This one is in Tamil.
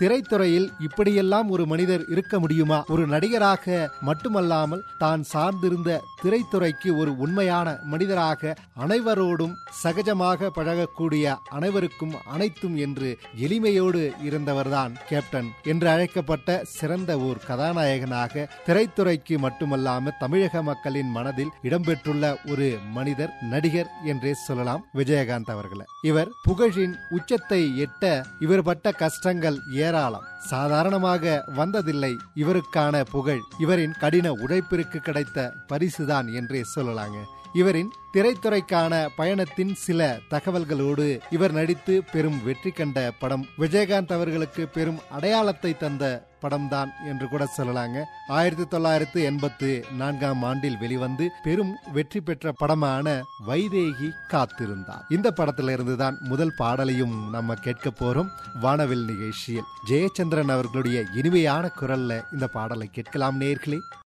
திரைத்துறையில் இப்படியெல்லாம் ஒரு மனிதர் இருக்க முடியுமா ஒரு நடிகராக மட்டுமல்லாமல் தான் சார்ந்திருந்த திரைத்துறைக்கு ஒரு உண்மையான மனிதராக அனைவரோடும் சகஜமாக பழகக்கூடிய அனைவருக்கும் அனைத்தும் என்று எளிமையோடு இருந்தவர்தான் கேப்டன் என்று அழைக்கப்பட்ட சிறந்த ஓர் கதாநாயகனாக திரைத்துறைக்கு மட்டுமல்லாமல் தமிழக மக்களின் மனதில் இடம்பெற்றுள்ள ஒரு மனிதர் நடிகர் என்றே சொல்லலாம் விஜயகாந்த் அவர்களை இவர் புகழின் உச்சத்தை எட்ட இவர் பட்ட கஷ்டங்கள் ஏராளம் சாதாரணமாக வந்ததில்லை இவருக்கான புகழ் இவரின் கடின உழைப்பிற்கு கிடைத்த பரிசுதான் என்றே சொல்லலாங்க இவரின் திரைத்துறைக்கான பயணத்தின் சில தகவல்களோடு இவர் நடித்து பெரும் வெற்றி கண்ட படம் விஜயகாந்த் அவர்களுக்கு பெரும் அடையாளத்தை தந்த படம்தான் என்று கூட சொல்லலாங்க ஆயிரத்தி தொள்ளாயிரத்து எண்பத்து நான்காம் ஆண்டில் வெளிவந்து பெரும் வெற்றி பெற்ற படமான வைதேகி காத்திருந்தார் இந்த படத்திலிருந்து தான் முதல் பாடலையும் நம்ம கேட்க போறோம் வானவில் நிகழ்ச்சியில் ஜெயச்சந்திரன் அவர்களுடைய இனிமையான குரல்ல இந்த பாடலை கேட்கலாம் நேர்களே